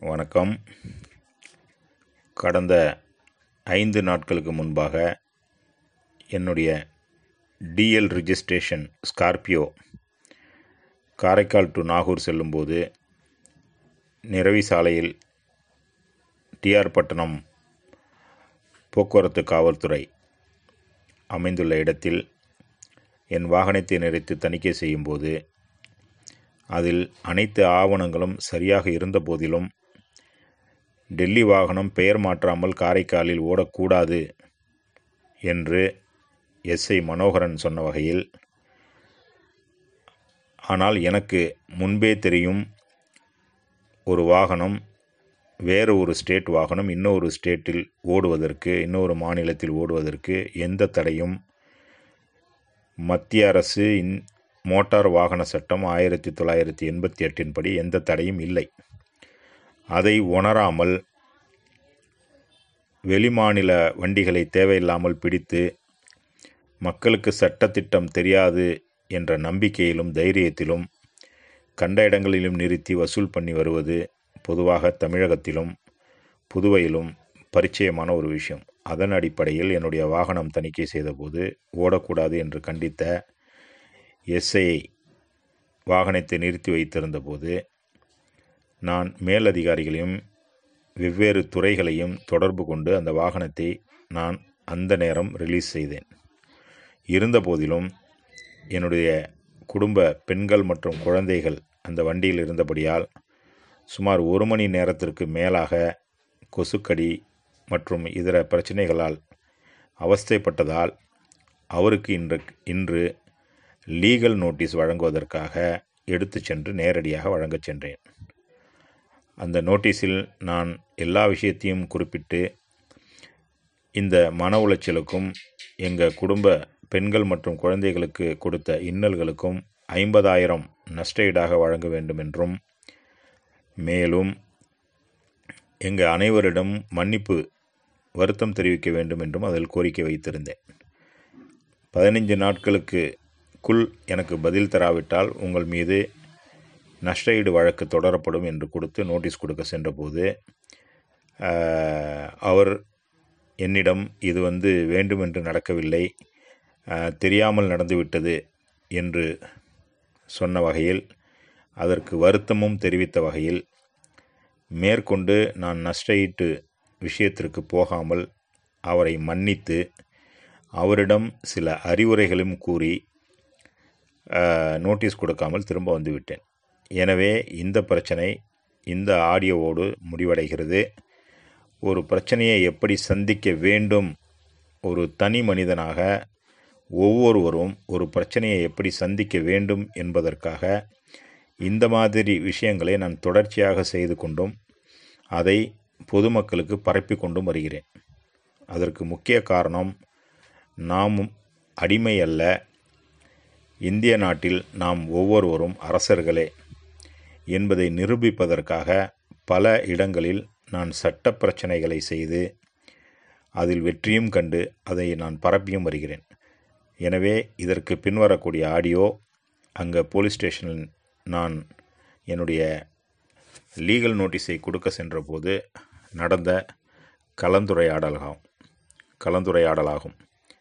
வணக்கம் கடந்த ஐந்து நாட்களுக்கு முன்பாக என்னுடைய DL registration Scorpio Karaikal to Nagore செல்லும்போது நிரவி சாலையில் டிஆர் பட்டணம் போக்குவரத்து காவல்துறை அமைந்துள்ள இடத்தில் என் வாகனத்தை நிறுத்தி தணிக்கை செய்யும்போது அதில் அனைத்து ஆவணங்களும் சரியாக இருந்த போதிலும் டெல்லி வாகனம் பெயர் மாற்றாமல் காரைக்காலில் ஓடக்கூடாது என்று எஸ்ஐ மனோகரன் சொன்ன வகையில் ஆனால் எனக்கு முன்பே தெரியும் ஒரு வாகனம் வேறு ஒரு ஸ்டேட் வாகனம் இன்னொரு ஸ்டேட்டில் ஓடுவதற்கு இன்னொரு மாநிலத்தில் ஓடுவதற்கு எந்த தடையும் மத்திய அரசு இன் மோட்டார் வாகன சட்டம் ஆயிரத்தி தொள்ளாயிரத்தி எண்பத்தி எட்டின் படி எந்த தடையும் இல்லை அதை உணராமல் வெளிமாநில வண்டிகளை தேவையில்லாமல் பிடித்து மக்களுக்கு சட்டத்திட்டம் தெரியாது என்ற நம்பிக்கையிலும் தைரியத்திலும் கண்ட இடங்களிலும் நிறுத்தி வசூல் பண்ணி வருவது பொதுவாக தமிழகத்திலும் புதுவையிலும் பரிச்சயமான ஒரு விஷயம் அதன் அடிப்படையில் என்னுடைய வாகனம் தணிக்கை செய்தபோது ஓடக்கூடாது என்று கண்டித்த எஸ்ஐ வாகனத்தை நிறுத்தி வைத்திருந்த போது நான் மேலதிகாரிகளையும் வெவ்வேறு துறைகளையும் தொடர்பு கொண்டு அந்த வாகனத்தை நான் அந்த நேரம் ரிலீஸ் செய்தேன் இருந்த போதிலும் என்னுடைய குடும்ப பெண்கள் மற்றும் குழந்தைகள் அந்த வண்டியில் இருந்தபடியால் சுமார் ஒரு மணி நேரத்திற்கு மேலாக கொசுக்கடி மற்றும் இதர பிரச்சனைகளால் அவஸ்தைப்பட்டதால் அவருக்கு இன்று இன்று லீகல் நோட்டீஸ் வழங்குவதற்காக எடுத்து சென்று நேரடியாக வழங்கச் சென்றேன் அந்த நோட்டீஸில் நான் எல்லா விஷயத்தையும் குறிப்பிட்டு இந்த மன உளைச்சலுக்கும் எங்கள் குடும்ப பெண்கள் மற்றும் குழந்தைகளுக்கு கொடுத்த இன்னல்களுக்கும் ஐம்பதாயிரம் நஷ்டஈடாக வழங்க வேண்டும் என்றும் மேலும் எங்கள் அனைவரிடம் மன்னிப்பு வருத்தம் தெரிவிக்க வேண்டும் என்றும் அதில் கோரிக்கை வைத்திருந்தேன் பதினைஞ்சு நாட்களுக்கு குள் எனக்கு பதில் தராவிட்டால் உங்கள் மீது நஷ்டஈடு வழக்கு தொடரப்படும் என்று கொடுத்து நோட்டீஸ் கொடுக்க சென்றபோது அவர் என்னிடம் இது வந்து வேண்டுமென்று நடக்கவில்லை தெரியாமல் நடந்துவிட்டது என்று சொன்ன வகையில் அதற்கு வருத்தமும் தெரிவித்த வகையில் மேற்கொண்டு நான் நஷ்டஈட்டு விஷயத்திற்கு போகாமல் அவரை மன்னித்து அவரிடம் சில அறிவுரைகளும் கூறி நோட்டீஸ் கொடுக்காமல் திரும்ப வந்துவிட்டேன் எனவே இந்த பிரச்சனை இந்த ஆடியோவோடு முடிவடைகிறது ஒரு பிரச்சனையை எப்படி சந்திக்க வேண்டும் ஒரு தனி மனிதனாக ஒவ்வொருவரும் ஒரு பிரச்சனையை எப்படி சந்திக்க வேண்டும் என்பதற்காக இந்த மாதிரி விஷயங்களை நான் தொடர்ச்சியாக செய்து கொண்டும் அதை பொதுமக்களுக்கு பரப்பி கொண்டும் வருகிறேன் அதற்கு முக்கிய காரணம் நாம் அடிமை அல்ல இந்திய நாட்டில் நாம் ஒவ்வொருவரும் அரசர்களே என்பதை நிரூபிப்பதற்காக பல இடங்களில் நான் சட்ட பிரச்சனைகளை செய்து அதில் வெற்றியும் கண்டு அதை நான் பரப்பியும் வருகிறேன் எனவே இதற்கு பின்வரக்கூடிய ஆடியோ அங்கே போலீஸ் ஸ்டேஷனில் நான் என்னுடைய லீகல் நோட்டீஸை கொடுக்க சென்றபோது நடந்த கலந்துரையாடலாகும் கலந்துரையாடலாகும்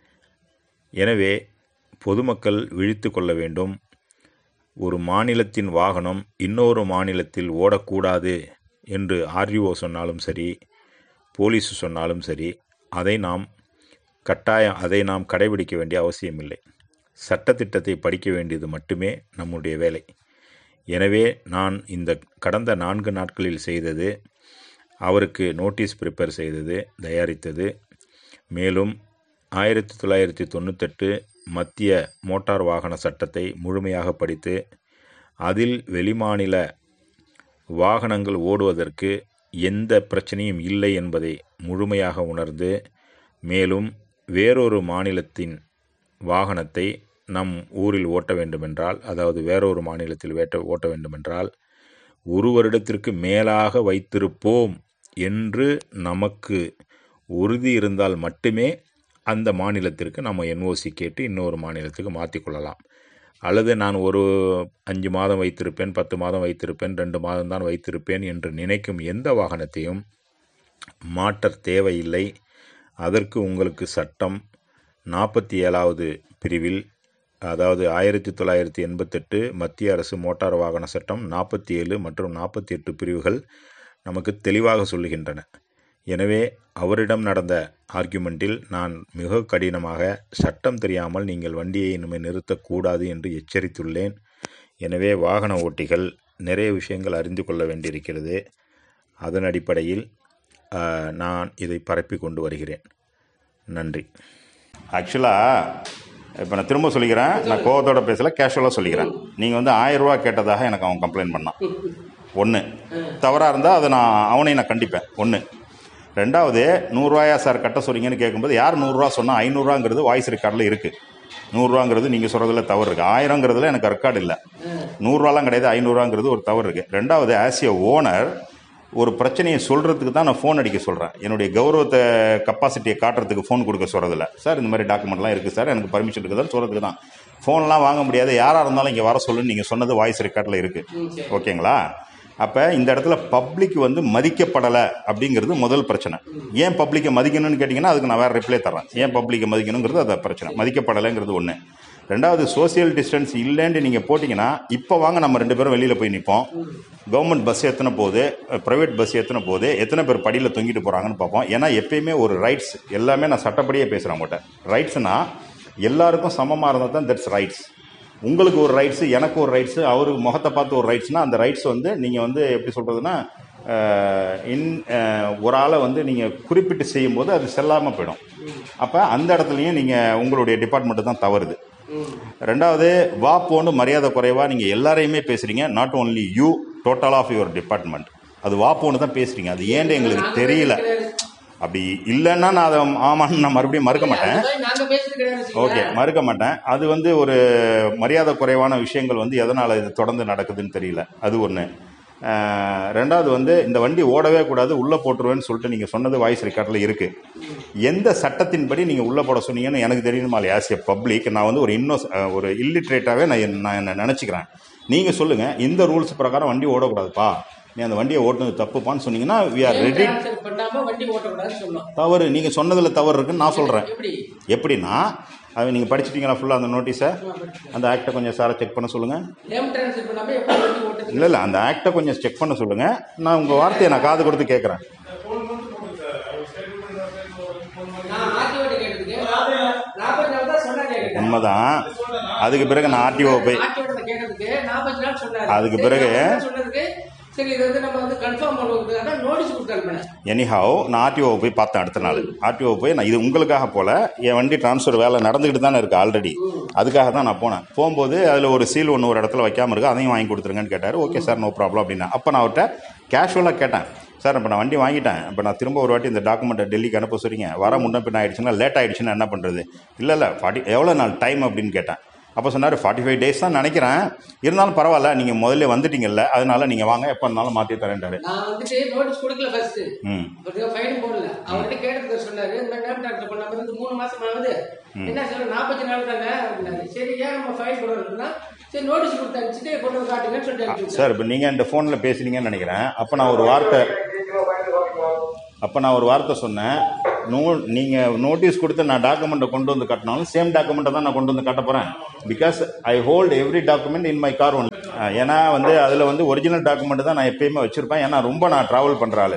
எனவே பொதுமக்கள் விழித்து கொள்ள வேண்டும் ஒரு மாநிலத்தின் வாகனம் இன்னொரு மாநிலத்தில் ஓடக்கூடாது என்று ஆர்டிஓ சொன்னாலும் சரி போலீஸ் சொன்னாலும் சரி அதை நாம் கட்டாயம் அதை நாம் கடைபிடிக்க வேண்டிய அவசியமில்லை சட்டத்திட்டத்தை படிக்க வேண்டியது மட்டுமே நம்முடைய வேலை எனவே நான் இந்த கடந்த நான்கு நாட்களில் செய்தது அவருக்கு நோட்டீஸ் ப்ரிப்பேர் செய்தது தயாரித்தது மேலும் ஆயிரத்தி தொள்ளாயிரத்தி தொண்ணூத்தெட்டு மத்திய மோட்டார் வாகன சட்டத்தை முழுமையாக படித்து அதில் வெளிமாநில வாகனங்கள் ஓடுவதற்கு எந்த பிரச்சனையும் இல்லை என்பதை முழுமையாக உணர்ந்து மேலும் வேறொரு மாநிலத்தின் வாகனத்தை நம் ஊரில் ஓட்ட வேண்டுமென்றால் அதாவது வேறொரு மாநிலத்தில் வேட்ட ஓட்ட வேண்டுமென்றால் ஒரு வருடத்திற்கு மேலாக வைத்திருப்போம் என்று நமக்கு உறுதி இருந்தால் மட்டுமே அந்த மாநிலத்திற்கு நம்ம என்ஓசி கேட்டு இன்னொரு மாநிலத்துக்கு மாற்றிக்கொள்ளலாம் அல்லது நான் ஒரு அஞ்சு மாதம் வைத்திருப்பேன் பத்து மாதம் வைத்திருப்பேன் ரெண்டு மாதம் தான் வைத்திருப்பேன் என்று நினைக்கும் எந்த வாகனத்தையும் மாற்ற தேவையில்லை அதற்கு உங்களுக்கு சட்டம் நாற்பத்தி ஏழாவது பிரிவில் அதாவது ஆயிரத்தி தொள்ளாயிரத்தி எண்பத்தெட்டு மத்திய அரசு மோட்டார் வாகன சட்டம் நாற்பத்தி ஏழு மற்றும் நாற்பத்தி எட்டு பிரிவுகள் நமக்கு தெளிவாக சொல்லுகின்றன எனவே அவரிடம் நடந்த ஆர்கியூமெண்ட்டில் நான் மிக கடினமாக சட்டம் தெரியாமல் நீங்கள் வண்டியை இனிமேல் நிறுத்தக்கூடாது என்று எச்சரித்துள்ளேன் எனவே வாகன ஓட்டிகள் நிறைய விஷயங்கள் அறிந்து கொள்ள வேண்டியிருக்கிறது அதன் அடிப்படையில் ஆஹ், நான் இதை பரப்பி கொண்டு வருகிறேன் நன்றி ஆக்சுவலாக இப்போ நான் திரும்ப சொல்லிக்கிறேன் நான் கோவத்தோட பேசல கேஷுவலாக சொல்லிக்கிறேன் நீங்கள் வந்து ஆயிரம் ரூபா கேட்டதாக எனக்கு அவன் கம்ப்ளைண்ட் பண்ணான் ஒன்று தவறாக இருந்தால் அதை நான் அவனையும் நான் கண்டிப்பேன் ஒன்று ரெண்டாவது நூறுரூவாயா சார் கட்ட சொல்றீங்கன்னு கேட்கும்போது யார் நூறுரூவா சொன்னால் ஐநூறுரூவாங்கிறது வாய்ஸ் ரெக்கார்டில் இருக்குது நூறுரூவாங்கிறது நீங்கள் சொல்கிறதுல தவறு இருக்குது ஆயிரங்கிறதுல எனக்கு ரெக்கார்டு இல்லை நூறுரூவாலாம் கிடையாது ஐநூறுரூவாங்கிறது ஒரு தவறு இருக்குது ரெண்டாவது ஆஸ் ஏ ஓனர் ஒரு பிரச்சனையை சொல்கிறதுக்கு தான் நான் ஃபோன் அடிக்க சொல்கிறேன் என்னுடைய கௌரவத்தை கப்பாசிட்டியை காட்டுறதுக்கு ஃபோன் கொடுக்க சொல்கிறதில்ல சார் இந்த மாதிரி டாக்குமெண்ட்லாம் இருக்குது சார் எனக்கு பர்மிஷன் இருக்குதுன்னு சொல்கிறதுக்கு தான் ஃபோன்லாம் வாங்க முடியாது யாராக இருந்தாலும் இங்கே வர சொல்லுன்னு நீங்கள் சொன்னது வாய்ஸ் ரெக்கார்டில் இருக்குது ஓகேங்களா அப்போ இந்த இடத்துல பப்ளிக் வந்து மதிக்கப்படலை அப்படிங்கிறது முதல் பிரச்சனை ஏன் பப்ளிக்கை மதிக்கணும்னு கேட்டிங்கன்னா அதுக்கு நான் வேறு ரிப்ளை தரேன் ஏன் பப்ளிக்கை மதிக்கணுங்கிறது அது பிரச்சனை மதிக்கப்படலைங்கிறது ஒன்று ரெண்டாவது சோஷியல் டிஸ்டன்ஸ் இல்லைன்னு நீங்கள் போட்டிங்கன்னா இப்போ வாங்க நம்ம ரெண்டு பேரும் வெளியில் போய் நிற்போம் கவர்மெண்ட் பஸ் எத்தனை போகுது ப்ரைவேட் பஸ் எத்தனை போகுது எத்தனை பேர் படியில் தொங்கிட்டு போகிறாங்கன்னு பார்ப்போம் ஏன்னா எப்பயுமே ஒரு ரைட்ஸ் எல்லாமே நான் சட்டப்படியே பேசுகிறேன் உங்கள்கிட்ட ரைட்ஸ்னா எல்லாருக்கும் சமமாக இருந்தால் தான் தட்ஸ் ரைட்ஸ் உங்களுக்கு ஒரு ரைட்ஸு எனக்கு ஒரு ரைட்ஸு அவருக்கு முகத்தை பார்த்து ஒரு ரைட்ஸ்னால் அந்த ரைட்ஸ் வந்து நீங்கள் வந்து எப்படி சொல்கிறதுனா இன் அஹ், ஒரு ஆளை வந்து நீங்கள் குறிப்பிட்டு செய்யும்போது அது செல்லாமல் போயிடும் அப்போ அந்த இடத்துலையும் நீங்கள் உங்களுடைய டிபார்ட்மெண்ட்டு தான் தவறுது ரெண்டாவது வா போன்னு மரியாதை குறைவாக நீங்கள் எல்லாரையுமே பேசுகிறீங்க not only you total of your department அது வா போன்னு தான் பேசுகிறீங்க அது ஏன்னு எங்களுக்கு தெரியல அப்படி இல்லைன்னா நான் அதை ஆமான்னு நான் மறுபடியும் மறுக்க மாட்டேன் அந்த மாதிரி நாங்க பேசுறது கிடையாது ஓகே மறுக்க மாட்டேன் அது வந்து ஒரு மரியாதை குறைவான விஷயங்கள் வந்து எதனால் இது தொடர்ந்து நடக்குதுன்னு தெரியல அது ஒன்று ரெண்டாவது வந்து இந்த வண்டி ஓடவே கூடாது உள்ளே போட்டுருவேன்னு சொல்லிட்டு நீங்கள் சொன்னது வாய்ஸ் ரெக்கார்டில் இருக்குது எந்த சட்டத்தின்படி நீங்கள் உள்ளே போட சொன்னீங்கன்னு எனக்கு தெரியணுமா ஆஸ் ஏ பப்ளிக் நான் வந்து ஒரு இன்னோ ஒரு இல்லிட்ரேட்டாகவே நான் என்ன- நான் என்ன நினச்சிக்கிறேன் நீங்கள் சொல்லுங்கள் இந்த ரூல்ஸ் பிரகாரம் வண்டி ஓடக்கூடாதுப்பா நீ அந்த வண்டியை ஓட்டுனது தப்புப்பான்னு சொன்னீங்கன்னா வி ஆர் ரெடி Transfer பண்ணாம வண்டி ஓட்டக்கூடாதுன்னு சொன்னோம் தவறு நீங்கள் சொன்னதில் தவறு இருக்குன்னு நான் சொல்கிறேன் எப்படி எப்படின்னா அது நீங்கள் படிச்சிட்டீங்களா ஃபுல்லாக அந்த நோட்டீஸை அந்த ஆக்டை கொஞ்சம் சாரை செக் பண்ண சொல்லுங்கள் நேம் டிரான்ஸ்ஃபர் பண்ணாம எப்படி வண்டி ஓட்டுறது இல்லை இல்லை அந்த ஆக்டை கொஞ்சம் செக் பண்ண சொல்லுங்கள் நான் உங்கள் வார்த்தையை நான் காது கொடுத்து கேட்குறேன் நான் ஆர்டிஓட்ட கேட்டதுக்கு நாற்பத்தி நாள் தான் சொன்னாங்க என்கிட்ட. உண்மைதான் அதுக்கு பிறகு நான் ஆர்டிஓ போய் ஆர்டிஓட்ட கேட்டதுக்கு நாற்பத்தி நாள் சொன்னாரு அதுக்கு சரி, பிறகு- நாற்பது சொன்னதுக்கு சரி இது வந்து நம்ம வந்து கன்ஃபார்ம் பண்ணுவோம் அதான் நோட்டீஸ் கொடுத்து அனுப்பினேன் எனிஹாவ் நான் ஆர்டிஓ போய் பார்த்தேன் அடுத்த நாள் ஆர்டிஓ போய் நான் இது உங்களுக்காக போல என் வண்டி ட்ரான்ஸ்ஃபர் வேலை நடந்துக்கிட்டு தானே இருக்குது ஆல்ரெடி அதுக்காக தான் நான் போனேன் போகும்போது அதில் ஒரு சீல் ஒன்று ஒரு இடத்துல வைக்காம இருக்கு அதையும் வாங்கி கொடுத்துருங்கன்னு கேட்டார் ஓகே சார் நோ ப்ராப்ளம் அப்படின்னா அப்போ நான் அவர்கிட்ட கேஷுவலாக கேட்டேன் சார் இப்போ நான் வண்டி வாங்கிட்டேன் இப்போ நான் திரும்ப ஒரு வாட்டி இந்த டாக்குமெண்ட்டை டெல்லிக்கு அனுப்ப சொல்றீங்க வர முன்ன பின்ன ஆயிடுச்சுன்னா லேட் ஆயிடுச்சுன்னா என்ன பண்ணுறது இல்லை இல்லை ஃபார்ட்டி எவ்வளோ நாள் டைம் அப்படின்னு கேட்டேன் அப்போ சொன்னார் ஃபார்ட்டி ஃபைவ் டேஸ் தான் நினைக்கிறேன் இருந்தாலும் பரவாயில்ல நீங்கள் முதல்ல வந்துட்டீங்கல்ல அதனால நீங்கள் வாங்க எப்போ இருந்தாலும் மாற்றி தரேன்டாரு நான் வந்துட்டு நோட்டீஸ் கொடுக்கல ஃபர்ஸ்ட் ம் ஃபைன் போடல அவர்கிட்ட கேட்டதுக்கு சொன்னாரு இந்த மாதிரி நேம் டாக்டர் பண்ணாம இருந்து மூணு மாசம் ஆகுது என்ன சொல்ல நாற்பத்தி நாலு தானே அப்படின்னாரு சரி ஏன் நம்ம ஃபைன் போடுறோம்னா சரி நோட்டீஸ் கொடுத்து அனுப்பிச்சிட்டு கொண்டு வந்து காட்டுங்கன்னு சொல்லிட்டு அனுப்பிச்சு சார் இப்போ நீங்கள் இந்த ஃபோனில் பேசுனீங்கன்னு நினைக்கிறேன் அப்போ நான் ஒரு வார்த்தை அப்போ நான் ஒரு வார்த்தை சொன்னேன் நோ நீங்கள் நோட்டீஸ் கொடுத்து நான் டாக்குமெண்ட்டை கொண்டு வந்து கட்டினாலும் சேம் டாக்குமெண்ட்டை தான் நான் கொண்டு வந்து காட்ட போகிறேன் because I hold every document in my car one ஏன்னா வந்து அதில் வந்து ஒரிஜினல் டாக்குமெண்ட் தான் நான் எப்பயுமே வச்சுருப்பேன் ஏன்னா ரொம்ப நான் ட்ராவல் பண்ணுற ஆள்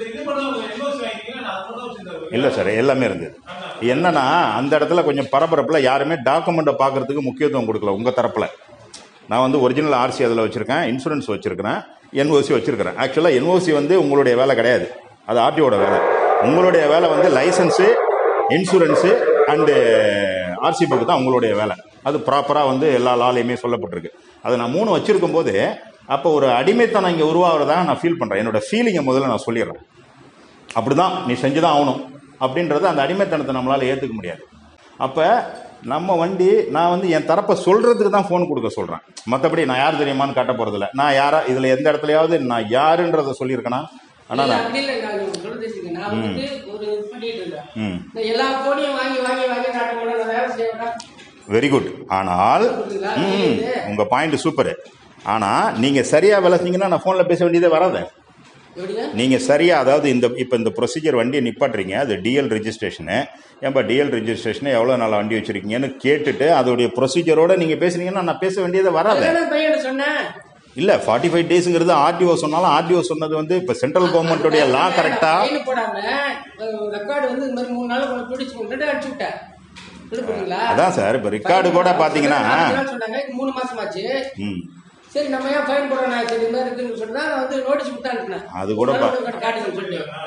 இல்லை சார் எல்லாமே இருந்தது என்னன்னா அந்த இடத்துல கொஞ்சம் பரபரப்பில் யாருமே டாக்குமெண்ட்டை பார்க்கறதுக்கு முக்கியத்துவம் கொடுக்கல உங்கள் தரப்பில் நான் வந்து ஒரிஜினல் ஆர்சி அதில் வச்சுருக்கேன் இன்சூரன்ஸ் வச்சுருக்கிறேன் என்ஓசி வச்சுருக்கிறேன் ஆக்சுவலாக என்ஓசி வந்து உங்களுடைய வேலை கிடையாது அது ஆர்டிஓட வேலை உங்களுடைய வேலை வந்து licence insurance and RC book தான் உங்களுடைய வேலை அது ப்ராப்பராக வந்து எல்லா லாலையுமே சொல்லப்பட்டிருக்கு அதை நான் மூணு வச்சுருக்கும் போது அப்போ ஒரு அடிமைத்தனம் இங்கே உருவாகிறதா நான் ஃபீல் பண்ணுறேன் என்னோட ஃபீலிங்கை முதல்ல நான் சொல்லிடுறேன் அப்படிதான் நீ செஞ்சு தான் ஆகணும் அப்படின்றது அந்த அடிமைத்தனத்தை நம்மளால் ஏற்றுக்க முடியாது அப்போ நம்ம வண்டி நான் வந்து என் தரப்பை சொல்கிறதுக்கு தான் ஃபோன் கொடுக்க சொல்கிறேன் மற்றபடி நான் யார் தெரியுமான்னு காட்ட போகிறதில்ல நான் யாரா இதில் எந்த இடத்துலையாவது நான் யாருன்றதை சொல்லியிருக்கேனா ஆனால் இல்ல, நான் அப்படி இல்ல நான் சொல்றது வச்சுக்கங்க. நான் வந்து ஒரு இது பண்ணிட்டு இருந்தேன் ம் நான் எல்லா போனையும் வாங்கி வாங்கி வாங்கி காட்ட முடியல நான் வேலை செய்யணும் வெரி குட் ஆனால் புரியுதுங்களா? ம், உங்க பாயிண்ட் சூப்பர் ஆனா நீங்க சரியா விளக்குனீங்கன்னா நான் போன்ல பேச வேண்டியதே வராது எப்படிங்க நீங்க சரியா அதாவது இந்த இப்போ இந்த ப்ரொசீஜர் வண்டியை நிப்பாட்டுறீங்க அது டிஎல் ரெஜிஸ்ட்ரேஷனு ஏன்பா டிஎல் ரெஜிஸ்ட்ரேஷன் எவ்வளோ நாள் வண்டி வச்சிருக்கீங்கன்னு கேட்டுட்டு அதோடைய ப்ரொசீஜரோட நீங்க பேசுனீங்கன்னா நான் பேச வேண்டியதே வராது அதான் பையன் சொன்னேன் இல்ல ஃபார்ட்டி ஃபைவ் டேஸுங்கிறது ஆர்டிஓ சொன்னாலும் ஆர்டிஓ சொன்னது வந்து இப்போ சென்ட்ரல் கவர்மெண்ட்டுடைய லா கரெக்டா ஃபைன் போடாம ரெக்கார்டு வந்து இந்த மாதிரி மூணு நாள் உங்களுக்கு பிடிச்சி கொண்டு அடிச்சு விட்டேன் புரியுதுங்களா அதான் சார் இப்போ ரெக்கார்டு கூட பார்த்தீங்கன்னா நாலு நாள் சொன்னாங்க இது மூணு மாசம் ஆச்சு ம் சரி நம்ம ஏன் ஃபைன் போடணும் சரி இந்த மாதிரி இருக்குன்னு சொன்னா நான் வந்து நோட்டீஸ் விட்டான்னு அது கூட பா- காட்டுங்கன்னு சொல்லிட்டு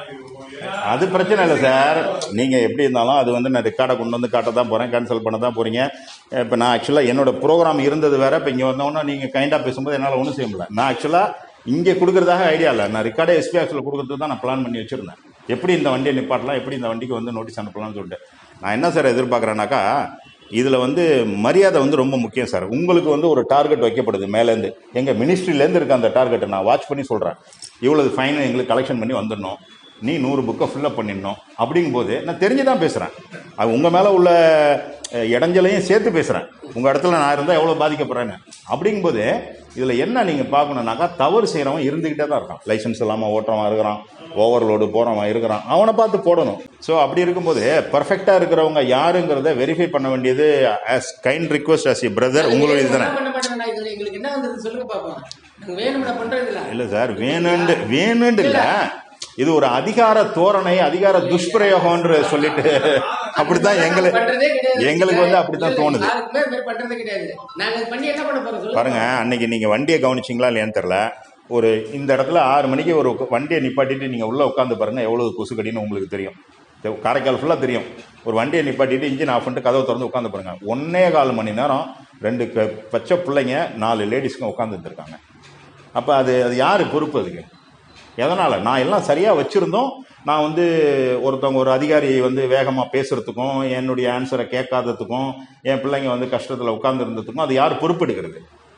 அது பிரச்சனை இல்லை சார் நீங்க எப்படி இருந்தாலும் அது வந்து நான் ரெக்கார்டை கொண்டு வந்து காட்ட தான் போறேன் கேன்சல் பண்ண தான் போறீங்க இப்போ நான் ஆக்சுவலாக என்னோட ப்ரோக்ராம் இருந்தது வேற இப்போ இங்கே வந்தோன்னா நீங்க கைண்டா பேசும்போது என்னால் ஒன்றும் செய்ய முடியல நான் ஆக்சுவலாக இங்கே கொடுக்கறதாக ஐடியா இல்லை நான் ரெக்கார்டே எஸ்பி ஆஃபீஸில் கொடுக்கறதுக்கு தான் நான் பிளான் பண்ணி வச்சிருந்தேன் எப்படி இந்த வண்டியை நிப்பாட்டலாம் எப்படி இந்த வண்டிக்கு வந்து நோட்டீஸ் அனுப்பலாம்னு சொல்லிட்டு நான் என்ன சார் எதிர்பார்க்குறேன்னாக்கா இதில் வந்து மரியாதை வந்து ரொம்ப முக்கியம் சார் உங்களுக்கு வந்து ஒரு டார்கெட் வைக்கப்படுது மேலேருந்து எங்கள் மினிஸ்ட்ரியிலேருந்து இருக்க அந்த டார்கெட்டை நான் வாட்ச் பண்ணி சொல்கிறேன் இவ்வளவு ஃபைன் எங்களுக்கு கலெக்ஷன் பண்ணி வந்துடணும் நீ நூறு புக்கை ஃபில்லப் பண்ணிடணும் அப்படிங்கும்போது நான் தெரிஞ்சு தான் பேசுகிறேன் அது உங்கள் மேலே உள்ள அஹ், இடைஞ்சலையும் சேர்த்து பேசுகிறேன் உங்கள் இடத்துல நான் இருந்தால் எவ்வளோ பாதிக்கப்படுறேன்னு அப்படிங்கும்போது இதில் என்ன நீங்கள் பார்க்கணுன்னாக்கா தவறு செய்கிறவன் இருந்துக்கிட்டே தான் இருக்கான் லைசன்ஸ் இல்லாமல் ஓட்டுறவன் இருக்கிறான் ஓவர்லோடு போகிறவன் இருக்கிறான் அவனை பார்த்து போடணும் ஸோ அப்படி இருக்கும்போது பர்ஃபெக்டாக இருக்கிறவங்க யாருங்கிறத வெரிஃபை பண்ண வேண்டியது as kind request as a brother உங்களுடைய இதுதானே என்ன பண்ண மாட்டேன் நான் இதுல எங்களுக்கு என்ன வந்தது சொல்லுங்க பாப்போம் நாங்க வேணும்னா பண்றது இல்ல இல்ல சார் வேணுண்டு வேணுண்டு இல்ல இது ஒரு அதிகார தோரணை அதிகார துஷ்பிரயோகம்ன்ற சொல்லிட்டு அப்படித்தான் எங்களுக்கு பண்றதே கிடையாது எங்களுக்கு வந்து அப்படித்தான் தோணுது யாருக்குமே இது மாதிரி பண்றதே கிடையாது நாங்க இது பண்ணி என்ன பண்ண போறோம் சொல்லுங்க பாருங்க அன்னைக்கு நீங்க வண்டியை கவனிச்சிங்களா இல்லையான்னு தெரியல ஒரு இந்த இடத்துல ஆறு மணிக்கு ஒரு வண்டியை நிப்பாட்டிட்டு நீங்க உள்ள உட்காந்து பாருங்க எவ்வளவு கொசுக்கடின்னு உங்களுக்கு தெரியும் தெ- காரைக்கால் ஃபுல்லா தெரியும் ஒரு வண்டியை நிப்பாட்டிட்டு இன்ஜின் ஆஃப் பண்ணிட்டு கதவை திறந்து உட்காந்து பாருங்க ஒன்னே கால் மணி நேரம் ரெண்டு க- பச்சை பிள்ளைங்க நாலு லேடிஸ்க்கும் உட்காந்து இருந்திருக்காங்க அப்ப அது அது யாரு பொறுப்பு அதுக்கு எதனால நான் எல்லாம் சரியா வச்சிருந்தோம் நான் வந்து ஒருத்தவங்க ஒரு அதிகாரி வந்து வேகமா பேசுறதுக்கும் என்னுடைய ஆன்சரை கேட்காததுக்கும் என் பிள்ளைங்க வந்து கஷ்டத்துல உட்கார்ந்து இருந்ததுக்கும் அது யார் பொறுப்பெடுக்கிறது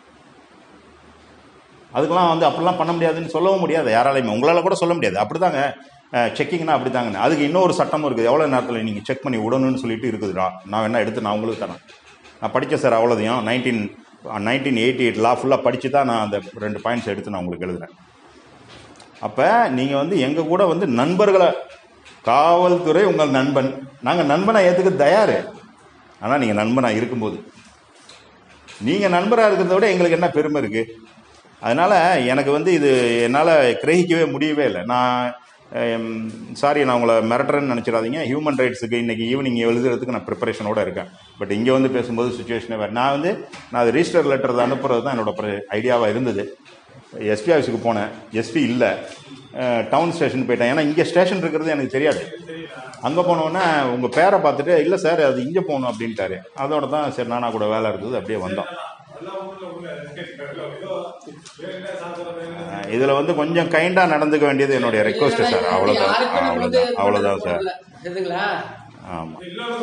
அதுக்கெல்லாம் வந்து அப்படிலாம் பண்ண முடியாதுன்னு சொல்லவும் முடியாது யாராலையுமே உங்களால் கூட சொல்ல முடியாது அப்படிதாங்க செக்கிங்னா அப்படிதாங்க அதுக்கு இன்னொரு சட்டமும் இருக்குது எவ்வளோ நேரத்தில் நீங்கள் செக் பண்ணி விடணும்னு சொல்லிட்டு இருக்குதுடா நான் வேணா எடுத்து நான் உங்களுக்கு தரேன் நான் படித்தேன் சார் அவ்வளோதையும் nineteen nineteen eighty eight law ஃபுல்லாக படித்து தான் நான் அந்த ரெண்டு பாயிண்ட்ஸ் எடுத்து நான் உங்களுக்கு எழுதுறேன் அப்போ நீங்கள் வந்து எங்கள் கூட வந்து நண்பர்களை காவல்துறை உங்கள் நண்பன் நாங்கள் நண்பனை ஏற்றுக்க தயார் ஆனால் நீங்கள் நண்பனாக இருக்கும்போது நீங்கள் நண்பராக இருக்கிறத விட எங்களுக்கு என்ன பெருமை இருக்குது அதனால் எனக்கு வந்து இது என்னால் கிரகிக்கவே முடியவே இல்லை நான் சாரி நான் உங்களை மிரட்டுறேன்னு நினச்சிடாதீங்க ஹியூமன் ரைட்ஸுக்கு இன்றைக்கி ஈவினிங் எழுதுறதுக்கு நான் ப்ரிப்பரேஷனோட இருக்கேன் பட் இங்கே வந்து பேசும்போது சுச்சுவேஷனே வேறு நான் வந்து நான் அது ரிஜிஸ்டர் லெட்டர் அனுப்புறது தான் என்னோட ஐடியாவாக இருந்தது எஸ்பி ஆஃபீஸுக்கு போனேன் எஸ்பி இல்லை டவுன் ஸ்டேஷன் போயிட்டேன் ஏன்னா இங்கே ஸ்டேஷன் இருக்கிறது எனக்கு தெரியாது அங்கே போனோடனே உங்கள் பேரை பார்த்துட்டு இல்லை சார் அது இங்கே போகணும் அப்படின்ட்டாரு அதோட தான் சரி நானா கூட வேலை இருந்தது அப்படியே வந்தோம் அஹ் இதுல வந்து கொஞ்சம் கைண்டா நடந்துக்க வேண்டியது என்னுடைய ரெக்வஸ்ட் சார் அவ்வளவுதான் யாருக்கும் நம்ம வந்து அவ்வளவுதான் அவ்வளவுதான் சார் இல்ல. சரிங்களா ஆமா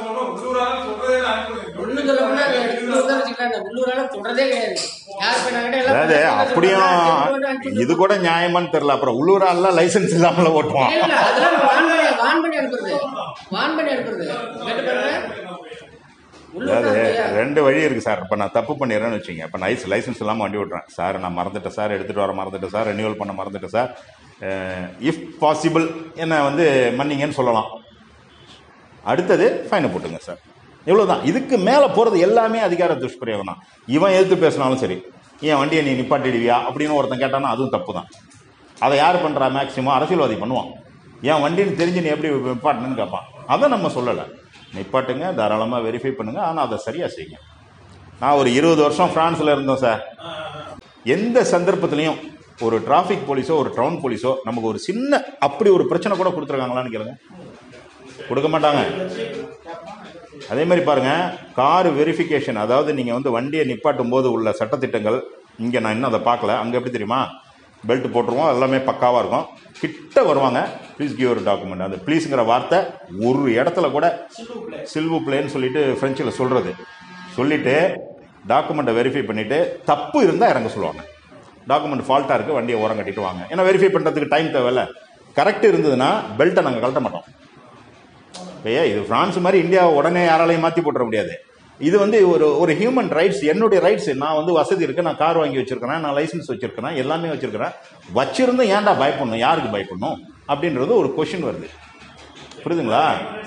ஒண்ணு சொல்ல போனா உள்ளூர் தான் வச்சுக்கலாம் உள்ளூரால தொடரதே கிடையாது யார் போய் நாங்க எல்லாம் அதாவது அப்படியும் இது கூட நியாயமான்னு தெரியல அப்புறம் உள்ளூராலாம் லைசன்ஸ் இல்லாமல ஓட்டுவான் இல்ல, அதெல்லாம் வான் பண்ணி வான் பண்ணி அனுப்புறது வான் பண்ணி அனுப்புறது கேட்டு பாருங்க உள்ளூர் அதாவது தான் இல்லையா? ரெண்டு வழி இருக்கு சார் இப்போ நான் தப்பு பண்ணிடுறேன்னு வச்சுங்க இப்போ நான் லைசன்ஸ் இல்லாமல் வண்டி ஓட்டுறேன் சார் நான் மறந்துட்டேன் சார் எடுத்துட்டு வர மறந்துட்டேன் சார் ரெனியூவல் பண்ண மறந்துட்டேன் சார் இஃப் பாசிபிள் என்ன வந்து மன்னிங்கன்னு சொல்லலாம் அடுத்தது ஃபைனை போட்டுங்க சார் இவ்வளவுதான் இதுக்கு மேலே போகிறது எல்லாமே அதிகார துஷ்பிரயோகம் தான் இவன் எதிர்த்து பேசினாலும் சரி என் வண்டியை நீ நிப்பாட்டிடுவியா அப்படின்னு ஒருத்தன் கேட்டானா அதுவும் தப்பு தான் அதை யார் பண்ணுறா மேக்சிமம் அரசியல்வாதி பண்ணுவான் என் வண்டின்னு தெரிஞ்சு நீ எப்படி நிப்பாட்டணும்னு கேட்பான் அதை நம்ம சொல்லலை நிப்பாட்டுங்க தாராளமாக வெரிஃபை பண்ணுங்க ஆனால் அதை சரியாக செய்யுங்க நான் ஒரு இருபது வருஷம் ஃப்ரான்ஸில் இருந்தோம் சார் எந்த சந்தர்ப்பத்திலையும் ஒரு டிராஃபிக் போலீஸோ ஒரு டவுன் போலீஸோ நமக்கு ஒரு சின்ன அப்படி ஒரு பிரச்சனை கூட கொடுத்துருக்காங்களான்னு கேளுங்க கொடுக்க மாட்டாங்க அதே மாதிரி பாருங்க கார் வெரிஃபிகேஷன் அதாவது நீங்கள் வந்து வண்டியை நிப்பாட்டும் போது உள்ள சட்டத்திட்டங்கள் இங்கே நான் இன்னும் அதை பார்க்கல அங்கே எப்படி தெரியுமா பெல்ட் போட்டுருவோம் எல்லாமே பக்காவாக இருக்கும் கிட்ட வருவாங்க ப்ளீஸ் கிவ் ஒரு டாக்குமெண்ட் அந்த ப்ளீஸுங்கிற வார்த்தை ஒரு இடத்துல கூட சில்வு பிளேன்னு சொல்லிட்டு ஃப்ரெஞ்சில் சொல்கிறது சொல்லிட்டு டாக்குமெண்ட்டை வெரிஃபை பண்ணிவிட்டு தப்பு இருந்தால் இறங்க சொல்லுவாங்க டாக்குமெண்ட் ஃபால்ட்டாக இருக்குது வண்டியை ஓரம் கட்டிட்டு வாங்க ஏன்னா வெரிஃபை பண்ணுறதுக்கு டைம் தேவையில்ல கரெக்ட் இருந்ததுன்னா பெல்ட்டை நாங்கள் கழட்ட மாட்டோம் ஐயா இது பிரான்ஸ் மாதிரி இந்தியா உடனே யாராலையும் மாற்றி போட்டுற முடியாது இது வந்து ஒரு ஒரு ஹியூமன் ரைட்ஸ் என்னுடைய ரைட்ஸ் நான் வந்து வசதி இருக்கு நான் கார் வாங்கி வச்சிருக்கிறேன் நான் லைசன்ஸ் வச்சிருக்கிறேன் எல்லாமே வச்சிருக்கிறேன் வச்சிருந்தும் ஏன்டா பயப்படணும் யாருக்கு பயப்படணும் அப்படின்றது ஒரு கொஷின் வருது புரியுதுங்களா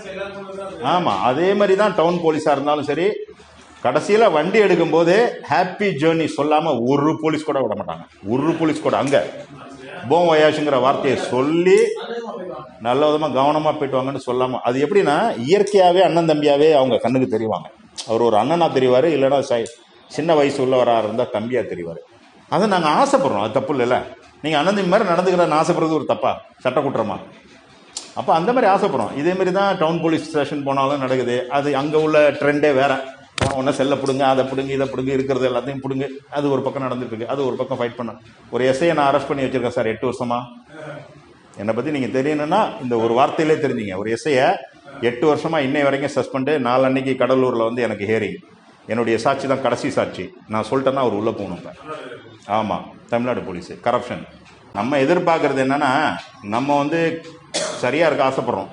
ஆமா அதே மாதிரி தான் டவுன் போலீஸா இருந்தாலும் சரி கடைசியில வண்டி எடுக்கும் போது ஹாப்பி ஜேர்னி சொல்லாம ஒரு போலீஸ் கூட விட மாட்டாங்க ஒரு போலீஸ் கூட அங்க போம் வயாஷுங்கிற வார்த்தையை சொல்லி நல்ல விதமா கவனமா போயிட்டு வாங்கன்னு சொல்லாம அது எப்படின்னா இயற்கையாவே அண்ணன் தம்பியாவே அவங்க கண்ணுக்கு தெரிவாங்க அவர் ஒரு அண்ணனா தெரிவாரு இல்லைன்னா சை- சின்ன வயசு உள்ளவரா இருந்தா தம்பியா தெரிவாரு அதை நாங்க ஆசைப்படுறோம் அது தப்பு இல்லைல்ல நீங்க அண்ணன் தம்பி மாதிரி நடந்துக்கிறன்னு ஆசைப்படுறது ஒரு தப்பா சட்ட குற்றமா அப்போ அந்த மாதிரி ஆசைப்படுறோம் இதே மாதிரி தான் டவுன் போலீஸ் ஸ்டேஷன் போனாலும் நடக்குது அது அங்கே உள்ள ட்ரெண்டே வேற ஒன்று செல்ல பிடுங்க அதை பிடுங்க இதை பிடுங்க இருக்கிறது எல்லாத்தையும் பிடுங்க அது ஒரு பக்கம் நடந்துட்டு இருக்கு அது ஒரு பக்கம் ஃபைட் பண்ண ஒரு எஸ்ஐயை நான் அரெஸ்ட் பண்ணி வச்சிருக்கேன் சார் எட்டு வருஷமா என்னை பற்றி நீங்கள் தெரியணும்னா இந்த ஒரு வார்த்தையிலே தெரிஞ்சுங்க ஒரு எஸ்ஐயை எட்டு வருஷமா இன்னை வரைக்கும் சஸ்பெண்டு நாலன்னைக்கு கடலூரில் வந்து எனக்கு ஹேரிங் என்னுடைய சாட்சி தான் கடைசி சாட்சி நான் சொல்லிட்டேன்னா அவர் உள்ளே போகணும் இப்ப. ஆமாம் தமிழ்நாடு போலீஸ் கரப்ஷன் நம்ம எதிர்பார்க்கறது என்னன்னா நம்ம வந்து சரியா இருக்க ஆசைப்படுறோம்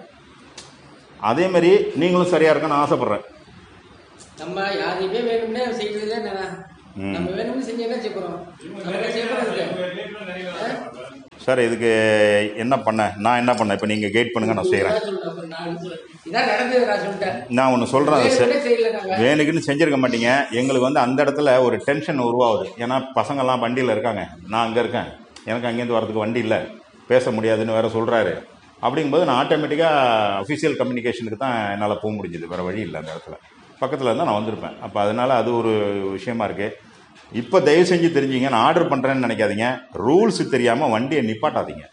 அதே மாதிரி நீங்களும் சரியா இருக்கணும்னு ஆசைப்படுறேன் நம்ம யாரையுமே வேணும்னே செய்யறதுல நான் நம்ம வேணும்னு செஞ்சு என்ன செய்ய போறோம் நம்ம என்ன செய்ய போறோம் இதுக்கு? சார் இதுக்கு என்ன பண்ண நான் என்ன பண்ணேன் இப்போ நீங்கள் கைட் பண்ணுங்க நான் செய்கிறேன் இதான் சொல்றேன் அப்புறம் நான் சொல்றேன். இதான் நடந்தது நான் சொல்லிட்டேன் நான் ஒன்று சொல்கிறேன் சார் வேணும்னே செய்யல நாங்க வேணுக்குன்னு செஞ்சிருக்க மாட்டீங்க எங்களுக்கு வந்து அந்த இடத்துல ஒரு டென்ஷன் உருவாகுது ஏன்னா பசங்கள்லாம் வண்டியில் இருக்காங்க நான் அங்கே இருக்கேன் எனக்கு அங்கேருந்து வரதுக்கு வண்டி இல்லை பேச முடியாதுன்னு வேற சொல்கிறாரு அப்படிங்கும்போது நான் ஆட்டோமேட்டிக்காக அஃபிஷியல் கம்யூனிகேஷனுக்கு தான் என்னால் போக முடிஞ்சுது வேறு வழி இல்லை அந்த இடத்துல பக்கத்தில் இருந்தால் நான் வந்திருப்பேன் அப்போ அதனால அது ஒரு விஷயமா இருக்குது இப்போ தயவு செஞ்சு தெரிஞ்சுங்க நான் ஆர்டர் பண்ணுறேன்னு நினைக்காதீங்க ரூல்ஸ் தெரியாமல் வண்டியை நிப்பாட்டாதீங்க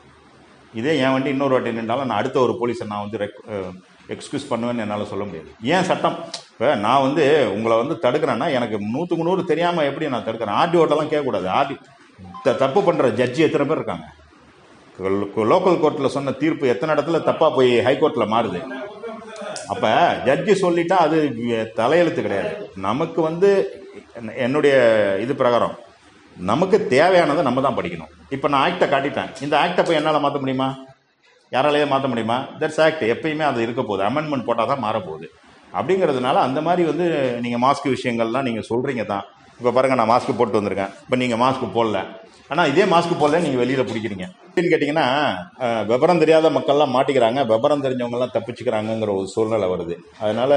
இதே என் வண்டி இன்னொரு வாட்டி நின்றாலும் நான் அடுத்த ஒரு போலீஸை நான் வந்து எக்ஸ்கியூஸ் பண்ணுவேன்னு என்னால் சொல்ல முடியாது ஏன் சட்டம் இப்போ நான் வந்து உங்களை வந்து தடுக்கிறேன்னா எனக்கு நூற்றுக்கு நூறு தெரியாமல் எப்படி நான் தடுக்கிறேன் ஆர்டிஓட்டெல்லாம் கேட்கக்கூடாது ஆர்டி த தப்பு பண்ணுற ஜட்ஜி எத்தனை பேர் இருக்காங்க லோக்கல் கோர்ட்டில் சொன்ன தீர்ப்பு எத்தனை இடத்துல தப்பாக போய் ஹைகோர்ட்டில் மாறுது அப்போ ஜட்ஜி சொல்லிட்டா அது தலையெழுத்து கிடையாது நமக்கு வந்து என்ன- என்னுடைய இது பிரகாரம் நமக்கு தேவையானதை நம்ம தான் படிக்கணும் இப்போ நான் ஆக்டை காட்டிட்டேன் இந்த ஆக்டை போய் என்னால் மாற்ற முடியுமா யாராலேயே மாற்ற முடியுமா தட்ஸ் ஆக்ட் எப்பயுமே அது இருக்க போகுது அமெண்ட்மெண்ட் போட்டால் தான் மாறப்போகுது அப்படிங்கிறதுனால அந்த மாதிரி வந்து நீங்கள் மாஸ்க் விஷயங்கள்லாம் நீங்கள் சொல்கிறீங்க தான் இப்போ பாருங்கள் நான் மாஸ்க் போட்டு வந்திருக்கேன் இப்போ நீங்கள் மாஸ்க் போடல ஆனால் இதே மாஸ்க் போடல நீங்கள் வெளியில் பிடிக்கிறீங்க எப்படின்னு கேட்டிங்கன்னா அஹ், விவரம் தெரியாத மக்கள்லாம் மாட்டிக்கிறாங்க விவரம் தெரிஞ்சவங்கலாம் தப்பிச்சுக்கிறாங்கங்கிற ஒரு சூழ்நிலை வருது அதனால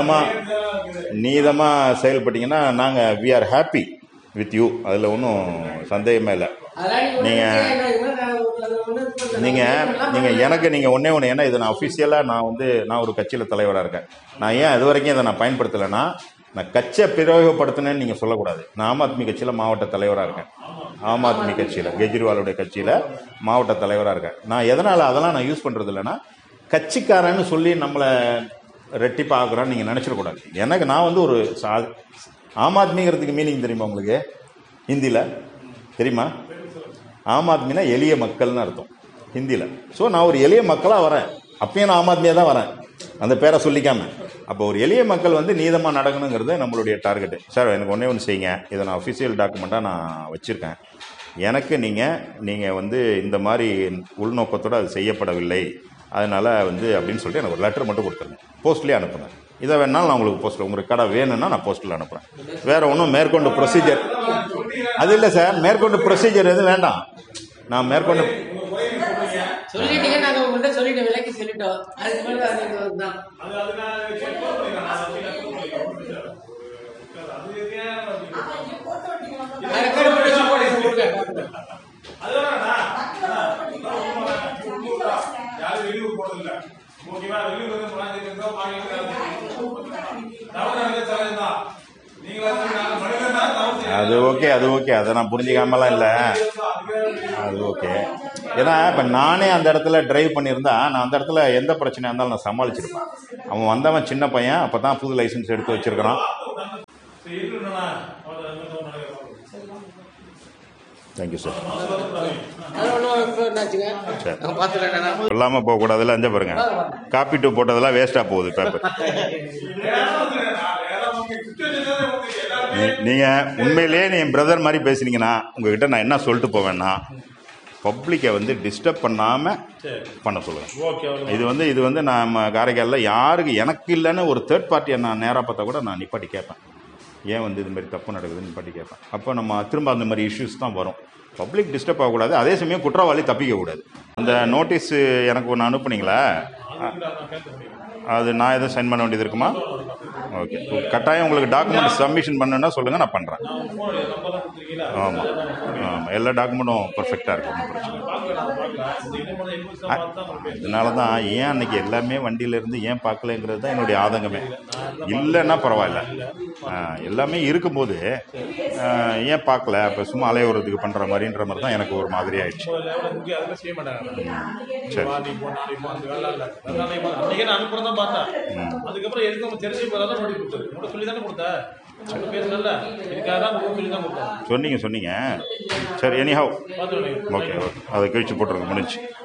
நீதமாக நீதமாக செயல்பட்டீங்கன்னா நாங்கள் we are happy with you அதில் ஒன்றும் சந்தேகமே இல்லை அதெல்லாம் நீங்க நீங்க- ஒண்ணும் செய்ய வேண்டாம். நான் அது ஒண்ணும் இது பண்ணல. நீங்க நான் நீங்க எனக்கு நீங்க ஒண்ணே ஒன்று ஏன்னா இது நான் அஃபிஷியலாக நான் வந்து நான் ஒரு கட்சியில் தலைவராக இருக்கேன் நான் ஏன் இது வரைக்கும் இதை நான் பயன்படுத்தலைன்னா நான் கட்சியை பிரயோகப்படுத்தினேன்னு நீங்க சொல்லக்கூடாது நான் ஆம் ஆத்மி கட்சியில் மாவட்ட தலைவராக இருக்கேன் ஆம் ஆத்மி கட்சியில் கெஜ்ரிவாலுடைய கட்சியில் மாவட்ட தலைவராக இருக்கேன் நான் எதனால் அதெல்லாம் நான் யூஸ் பண்ணுறது இல்லைன்னா கட்சிக்காரன்னு சொல்லி நம்மளை ரெட்டிப்பா ஆகுறான்னு நீங்கள் நினச்சிடக்கூடாது எனக்கு நான் வந்து ஒரு சா ஆம் ஆத்மிங்கிறதுக்கு மீனிங் தெரியுமா உங்களுக்கு ஹிந்தியில் தெரியுமா ஆம் ஆத்மினா எளிய மக்கள்னு அர்த்தம் ஹிந்தியில் ஸோ நான் ஒரு எளிய மக்களாக வரேன் அப்பயும் நான் ஆம் ஆத்மியாக தான் வரேன் அந்த பேரை சொல்லிக்காம அப்போ ஒரு எளிய மக்கள் வந்து நீதமாக நடக்கணுங்கிறது நம்மளுடைய டார்கெட்டு சார் எனக்கு ஒன்றே ஒன்று செய்யுங்க இதை நான் அஃபிஷியல் டாக்குமெண்ட்டாக நான் வச்சுருக்கேன் எனக்கு நீங்கள் நீங்கள் வந்து இந்த மாதிரி உள்நோக்கத்தோடு அது செய்யப்படவில்லை அதனால் வந்து அப்படின்னு சொல்லிட்டு எனக்கு ஒரு லெட்டர் மட்டும் கொடுத்துருங்க போஸ்ட்லேயே அனுப்புங்க இதை வேணாலும் நான் உங்களுக்கு போஸ்ட்டில் உங்களுக்கு கடை வேணும்னா நான் போஸ்ட்டில் அனுப்புகிறேன் வேற ஒன்றும் மேற்கொண்டு ப்ரொசீஜர் அது இல்லை சார் மேற்கொண்டு ப்ரொசீஜர் எதுவும் வேண்டாம் நான் மேற்கொண்டு சொல்லிட்டீங்க நாங்க உங்கள்ட்ட சொல்லிட்டோம் விலைக்கு சொல்லிட்டோம் அதுக்கு மேல அது இது தான் அதை கூட போட்டு போடுங்க, போடுங்க. யாரும் வெளியூர் போறதில்ல ஓகேவா வெளியூர் வந்து முன்னாடி தவறு நடந்த சகஜம்தான் நீங்களா நாங்க மனிதன் தான் தவறு செய்யணும். அது ஓகே அது ஓகே அதை நான் புரிஞ்சிக்காமலாம் இல்லை அது ஓகே ஏன்னா இப்போ நானே அந்த இடத்துல டிரைவ் பண்ணியிருந்தா நான் அந்த இடத்துல எந்த பிரச்சனையாக இருந்தாலும் நான் சமாளிச்சிருப்பேன் அவன் வந்தவன் சின்ன பையன் அப்போ தான் புது லைசன்ஸ் எடுத்து வச்சிருக்கிறான் சரி, இருக்கட்டும்ண்ணா. அவ்வளவுதான், இன்னும் நடக்க தேங்க்யூ சார் அது ஒண்ணும் இப்ப என்னாச்சுங்க நாங்க பாத்துக்கலாம் சொல்லாமல் போகக்கூடாதுல அஞ்ச பாருங்க காப்பி டூ போட்டதெல்லாம் வேஸ்ட்டாக போகுது பேப்பர் நீங்கள் உண்மையிலேயே நீ பிரதர் மாதிரி பேசுனீங்கன்னா உங்ககிட்ட நான் என்ன சொல்லிட்டு போவேன்னா பப்ளிக்கை வந்து டிஸ்டர்ப் பண்ணாமல் சரி பண்ண சொல்லுங்கள் ஓகே அவ்வளோ இது வந்து இது வந்து நம்ம காரைக்காலில் யாருக்கு எனக்கு இல்லைன்னு ஒரு தேர்ட் பார்ட்டியை நான் நேராக பார்த்தா கூட நான் நிப்பாட்டி கேட்பேன் ஏன் வந்து இது மாதிரி தப்பு நடக்குதுன்னு நிப்பாட்டி கேட்பேன் அப்போ நம்ம திரும்ப அந்த மாதிரி இஷ்யூஸ் தான் வரும் பப்ளிக் டிஸ்டர்ப் ஆகக்கூடாது அதே சமயம் குற்றவாளி தப்பிக்கக்கூடாது அந்த நோட்டீஸ் எனக்கு ஒன்று அனுப்புனீங்களா அது நான் எதுவும் சைன் பண்ண வேண்டியது இருக்குமா ஓகே கட்டாயம் உங்களுக்கு டாக்குமெண்ட் சப்மிஷன் பண்ணுன்னா சொல்லுங்கள் நான் பண்ணுறேன் ஃபோன் நம்பர் தான் கொடுத்துருக்கீங்களா ஆமாம் ஆமாம் எல்லா டாக்குமெண்ட்டும் பர்ஃபெக்டாக இருக்கும் ஒன்றும் பிரச்சனை இல்லை. பார்க்கலாம் பார்க்கலாம் இந்த இன்னும் எக்ஸாம் பார்த்து தான் உங்களுக்கு அதனால தான் ஏன் அன்னைக்கு எல்லாமே வண்டியில இருந்து ஏன் பார்க்கலங்கிறது தான் என்னுடைய ஆதங்கமே இல்லைன்னா பரவாயில்ல ஆ, எல்லாமே இருக்கும்போது ஆ, ஏன் பார்க்கல அப்போ சும்மா அலையுறதுக்கு பண்ணுற மாதிரின்ற மாதிரி தான் எனக்கு ஒரு மாதிரி ஆயிடுச்சு ஒரு லெவலில் இங்கே அதெல்லாம் செய்ய மாட்டாங்க சரி. வா, நீ போ நாளைக்கு போ அந்த வேலை இல்லை அதனால இப்போ அன்னைக்கே நான் அனுப்புறத பார்த்தேன் அதுக்கப்புறம் எதுக்கு நம்ம தெரிஞ்சு இப்போ தான் நோட்டீஸ் கொடுத்தது உங்கள்கிட்ட சொல்லி தானே கொடுத்தேன் அவங்க பேசுனல இதுக்காக தான் உங்களுக்கு சொல்லி தான் கொடுத்தோம் சொன்னீங்க சொன்னீங்க சரி எனிஹவ் பார்த்து ஓகே ஓகே அதை கழிச்சு போட்டுருங்க முடிஞ்சு